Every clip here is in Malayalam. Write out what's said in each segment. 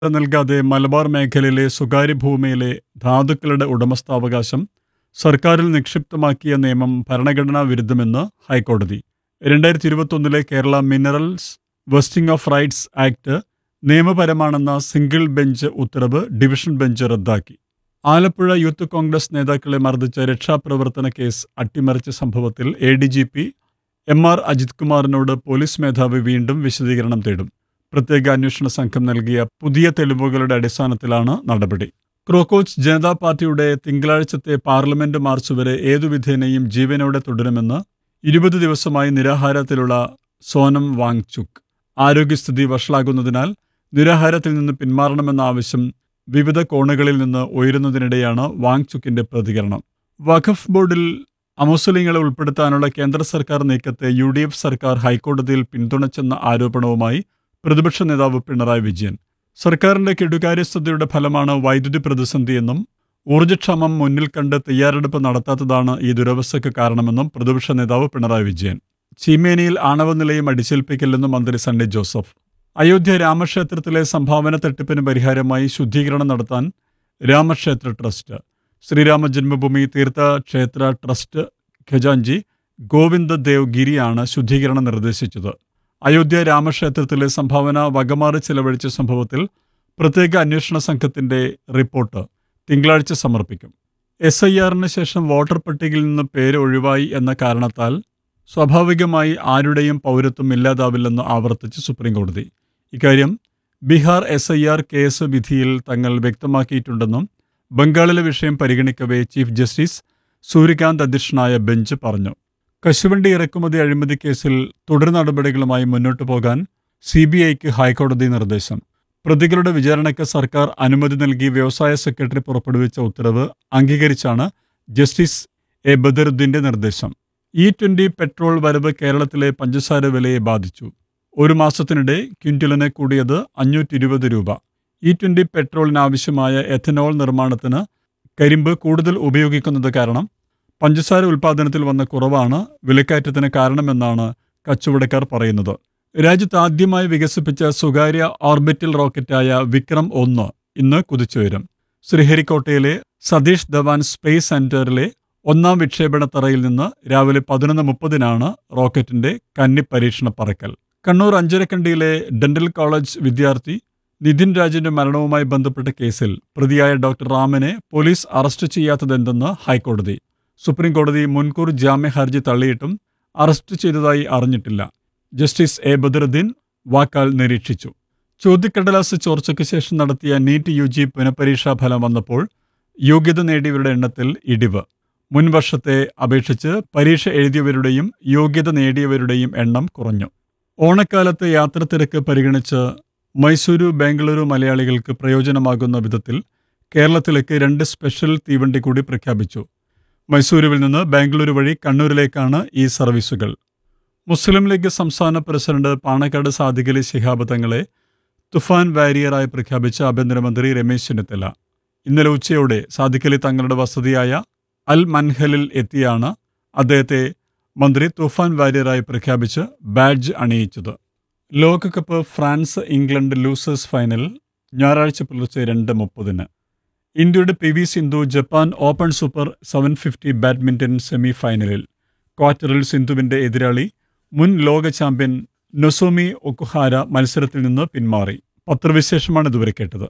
നൽകാതെ മലബാർ മേഖലയിലെ സ്വകാര്യ ഭൂമിയിലെ ധാതുക്കളുടെ ഉടമസ്ഥാവകാശം സർക്കാരിൽ നിക്ഷിപ്തമാക്കിയ നിയമം ഭരണഘടനാ വിരുദ്ധമെന്ന് ഹൈക്കോടതി രണ്ടായിരത്തി ഇരുപത്തൊന്നിലെ Kerala minerals vesting of rights act നിയമപരമാണെന്ന സിംഗിൾ ബെഞ്ച് ഉത്തരവ് ഡിവിഷൻ ബെഞ്ച് റദ്ദാക്കി ആലപ്പുഴ യൂത്ത് കോൺഗ്രസ് നേതാക്കളെ മർദ്ദിച്ച രക്ഷാപ്രവർത്തന കേസ് അട്ടിമറിച്ച സംഭവത്തിൽ A D G P M R Ajith കുമാറിനോട് പോലീസ് മേധാവി വീണ്ടും വിശദീകരണം തേടും പ്രത്യേക അന്വേഷണ സംഘം നൽകിയ പുതിയ തെളിവുകളുടെ അടിസ്ഥാനത്തിലാണ് നടപടി ക്രോക്കോച്ച് ജനതാ പാർട്ടിയുടെ തിങ്കളാഴ്ചത്തെ പാർലമെന്റ് മാർച്ച് വരെ ഏതുവിധേനയും ജീവനോടെ തുടരുമെന്ന് ഇരുപത് ദിവസമായി നിരാഹാരത്തിലുള്ള സോനം വാങ്ചുക് ആരോഗ്യസ്ഥിതി വഷളാകുന്നതിനാൽ നിരാഹാരത്തിൽ നിന്ന് പിന്മാറണമെന്ന ആവശ്യം വിവിധ കോണുകളിൽ നിന്ന് ഉയരുന്നതിനിടെയാണ് വാങ്ചുക്കിന്റെ പ്രതികരണം വഖഫ് ബോർഡിൽ അമുസ്ലിങ്ങളെ ഉൾപ്പെടുത്താനുള്ള കേന്ദ്ര സർക്കാർ നീക്കത്തെ യു ഡി എഫ് സർക്കാർ ഹൈക്കോടതിയിൽ പിന്തുണച്ചെന്ന ആരോപണവുമായി പ്രതിപക്ഷ നേതാവ് പിണറായി വിജയൻ സർക്കാരിന്റെ കെടുകാര്യസ്ഥതയുടെ ഫലമാണ് വൈദ്യുതി പ്രതിസന്ധിയെന്നും ഊർജ്ജക്ഷാമം മുന്നിൽ കണ്ട് തയ്യാറെടുപ്പ് നടത്താത്തതാണ് ഈ ദുരവസ്ഥയ്ക്ക് കാരണമെന്നും പ്രതിപക്ഷ നേതാവ് പിണറായി വിജയൻ ചീമേനിയിൽ ആണവ നിലയം അടിച്ചേൽപ്പിക്കില്ലെന്ന് മന്ത്രി സണ്ണി ജോസഫ് അയോധ്യ രാമക്ഷേത്രത്തിലെ സംഭാവന തട്ടിപ്പിന് പരിഹാരമായി ശുദ്ധീകരണം നടത്താൻ രാമക്ഷേത്ര ട്രസ്റ്റ് ശ്രീരാമ ജന്മഭൂമി തീർത്ഥ ക്ഷേത്ര ട്രസ്റ്റ് ഖജാൻജി ഗോവിന്ദ ദേവ് ഗിരിയാണ് ശുദ്ധീകരണം നിർദ്ദേശിച്ചത് അയോധ്യ രാമക്ഷേത്രത്തിലെ സംഭാവന വകമാറി ചെലവഴിച്ച സംഭവത്തിൽ പ്രത്യേക അന്വേഷണ സംഘത്തിന്റെ റിപ്പോർട്ട് തിങ്കളാഴ്ച സമർപ്പിക്കും എസ് ഐ ആറിന് ശേഷം വോട്ടർ പട്ടികയിൽ നിന്ന് പേര് ഒഴിവായി എന്ന കാരണത്താൽ സ്വാഭാവികമായി ആരുടെയും പൗരത്വം ഇല്ലാതാവില്ലെന്ന് ആവർത്തിച്ച് സുപ്രീംകോടതി ഇക്കാര്യം Bihar S I R case വിധിയിൽ തങ്ങൾ വ്യക്തമാക്കിയിട്ടുണ്ടെന്നും ബംഗാളിലെ വിഷയം പരിഗണിക്കവേ ചീഫ് ജസ്റ്റിസ് സൂര്യകാന്ത് അധ്യക്ഷനായ ബെഞ്ച് പറഞ്ഞു കശുവണ്ടി ഇറക്കുമതി അഴിമതി കേസിൽ തുടർ നടപടികളുമായി മുന്നോട്ടു പോകാൻ സി ബി ഐക്ക് ഹൈക്കോടതി നിർദ്ദേശം പ്രതികളുടെ വിചാരണയ്ക്ക് സർക്കാർ അനുമതി നൽകി വ്യവസായ സെക്രട്ടറി പുറപ്പെടുവിച്ച ഉത്തരവ് അംഗീകരിച്ചാണ് ജസ്റ്റിസ് എ ബദറുദ്ദീന്റെ നിർദ്ദേശം ഇ ട്വന്റി പെട്രോൾ വരവ് കേരളത്തിലെ പഞ്ചസാര വിലയെ ബാധിച്ചു ഒരു മാസത്തിനിടെ ക്വിന്റലിന് കൂടിയത് അഞ്ഞൂറ്റി ഇരുപത് രൂപ ഇ ട്വന്റി പെട്രോളിനാവശ്യമായ എഥനോൾ നിർമ്മാണത്തിന് കരിമ്പ് കൂടുതൽ ഉപയോഗിക്കുന്നത് കാരണം പഞ്ചസാര ഉൽപ്പാദനത്തിൽ വന്ന കുറവാണ് വിലക്കയറ്റത്തിന് കാരണമെന്നാണ് കച്ചവടക്കാർ പറയുന്നത് രാജ്യത്ത് ആദ്യമായി വികസിപ്പിച്ച സ്വകാര്യ ഓർബിറ്റൽ റോക്കറ്റായ വിക്രം ഒന്ന് ഇന്ന് കുതിച്ചുയരും ശ്രീഹരിക്കോട്ടയിലെ സതീഷ് ധവാൻ സ്പേസ് സെന്ററിലെ ഒന്നാം വിക്ഷേപണ തറയിൽ നിന്ന് രാവിലെ പതിനൊന്ന് മുപ്പതിനാണ് റോക്കറ്റിന്റെ കന്നി പരീക്ഷണ പറക്കൽ കണ്ണൂർ അഞ്ചരക്കണ്ടിയിലെ ഡെന്റൽ കോളേജ് വിദ്യാർത്ഥി നിതിൻ രാജിന്റെ മരണവുമായി ബന്ധപ്പെട്ട കേസിൽ പ്രതിയായ ഡോക്ടർ റാമിനെ പോലീസ് അറസ്റ്റ് ചെയ്യാത്തതെന്തെന്ന് ഹൈക്കോടതി സുപ്രീം കോടതി മുൻകൂർ ജാമ്യ ഹർജി തള്ളിയിട്ടും അറസ്റ്റ് ചെയ്തതായി അറിഞ്ഞിട്ടില്ല ജസ്റ്റിസ് എ ബദറുദ്ദീൻ വാക്കാൽ നിരീക്ഷിച്ചു ചോദ്യക്കടലാസ് ചോർച്ചയ്ക്ക് ശേഷം നടത്തിയ നീറ്റ് യു ജി പുനഃപരീക്ഷാ ഫലം വന്നപ്പോൾ യോഗ്യത നേടിയവരുടെ എണ്ണത്തിൽ ഇടിവ് മുൻ വർഷത്തെ അപേക്ഷിച്ച് പരീക്ഷ എഴുതിയവരുടെയും യോഗ്യത നേടിയവരുടെയും എണ്ണം കുറഞ്ഞു ഓണക്കാലത്ത് യാത്ര തിരക്ക് പരിഗണിച്ച് മൈസൂരു ബാംഗ്ലൂരു മലയാളികൾക്ക് പ്രയോജനമാകുന്ന വിധത്തിൽ കേരളത്തിലേക്ക് രണ്ട് സ്പെഷ്യൽ തീവണ്ടി കൂടി പ്രഖ്യാപിച്ചു മൈസൂരുവിൽ നിന്ന് ബാംഗ്ലൂരു വഴി കണ്ണൂരിലേക്കാണ് ഈ സർവീസുകൾ മുസ്ലിം ലീഗ് സംസ്ഥാന പ്രസിഡന്റ് പാണക്കാട് സാദിഖലി ശിഹാബ് തങ്ങളെ തുഫാൻ വാരിയറായി പ്രഖ്യാപിച്ച ആഭ്യന്തരമന്ത്രി രമേശ് ചെന്നിത്തല ഇന്നലെ ഉച്ചയോടെ സാദിഖലി തങ്ങളുടെ വസതിയായ അൽ മൻഹലിൽ എത്തിയാണ് അദ്ദേഹത്തെ മന്ത്രി തുഫാൻ വാരിയറായി പ്രഖ്യാപിച്ച് ബാഡ്ജ് അണിയിച്ചത് ലോകകപ്പ് ഫ്രാൻസ് ഇംഗ്ലണ്ട് ലൂസേഴ്സ് ഫൈനൽ ഞായറാഴ്ച പുലർച്ചെ രണ്ട് മുപ്പതിന് ഇന്ത്യയുടെ P V Sindhu Japan open super seven fifty badminton semi ഫൈനലിൽ ക്വാർട്ടറിൽ സിന്ധുവിന്റെ എതിരാളി മുൻ ലോക ചാമ്പ്യൻ നൊസോമി ഒക്കുഹാര മത്സരത്തിൽ നിന്ന് പിന്മാറി പത്രവിശേഷമാണ് ഇതുവരെ കേട്ടത്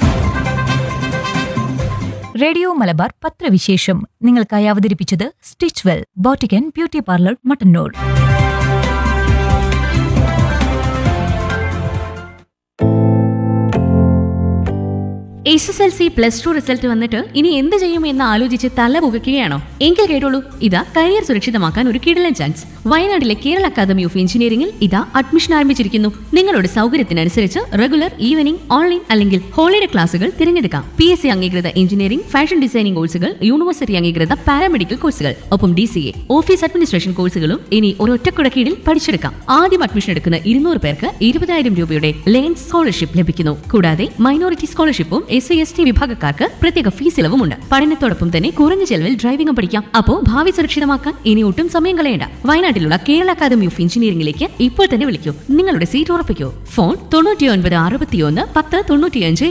റേഡിയോ മലബാർ പത്രവിശേഷം നിങ്ങൾക്കായി അവതരിപ്പിച്ചത് stitch well boutique beauty parlour Mattannur S S L C plus two result വന്നിട്ട് ഇനി എന്ത് ചെയ്യും എന്ന് ആലോചിച്ച് തല പുകയ്ക്കുകയാണോ എങ്കിൽ കേട്ടോളൂ ഇതാ കരിയർ സുരക്ഷിതമാക്കാൻ ഒരു കിടലൻ ചാൻസ് വയനാട്ടിലെ കേരള അക്കാദമി ഓഫ് എഞ്ചിനീയറിംഗിൽ ഇതാ അഡ്മിഷൻ ആരംഭിച്ചിരിക്കുന്നു നിങ്ങളുടെ സൗകര്യത്തിനനുസരിച്ച് റെഗുലർ ഈവനിംഗ് ഓൺലൈൻ അല്ലെങ്കിൽ ഹോളിഡേ ക്ലാസുകൾ തിരഞ്ഞെടുക്കാം പി എസ് സി അംഗീകൃത എഞ്ചിനീയറിംഗ് ഫാഷൻ ഡിസൈനിംഗ് കോഴ്സുകൾ യൂണിവേഴ്സിറ്റി അംഗീകൃത പാരാമെഡിക്കൽ കോഴ്സുകൾ ഒപ്പം D C A office administration കോഴ്സുകളും ഇനി ഒരൊറ്റക്കുട കീഴിൽ പഠിച്ചെടുക്കാം ആദ്യം അഡ്മിഷൻ എടുക്കുന്ന ഇരുന്നൂറ് പേർക്ക് ഇരുപതായിരം രൂപയുടെ ലേൺ സ്കോളർഷിപ്പ് ലഭിക്കുന്നു കൂടാതെ മൈനോറിറ്റി സ്കോളർഷിപ്പും എസ് സി എസ് ടി വിഭാഗക്കാർക്ക് പ്രത്യേക ഫീസ് ഇളവുമുണ്ട് പഠനത്തോടൊപ്പം തന്നെ കുറഞ്ഞ ചെലവിൽ ഡ്രൈവിംഗും പഠിക്കാം അപ്പോ ഭാവി സുരക്ഷിതമാക്കാൻ ഇനി ഒട്ടും സമയം കളയണ്ട വയനാട്ടിലുള്ള കേരള അക്കാദമി ഓഫ് എഞ്ചിനീയറിംഗിലേക്ക് ഇപ്പോൾ തന്നെ വിളിക്കൂ നിങ്ങളുടെ സീറ്റ് ഉറപ്പിക്കൂ ഫോൺ തൊണ്ണൂറ്റി ഒൻപത് അറുപത്തിയൊന്ന് പത്ത് തൊണ്ണൂറ്റിയഞ്ച്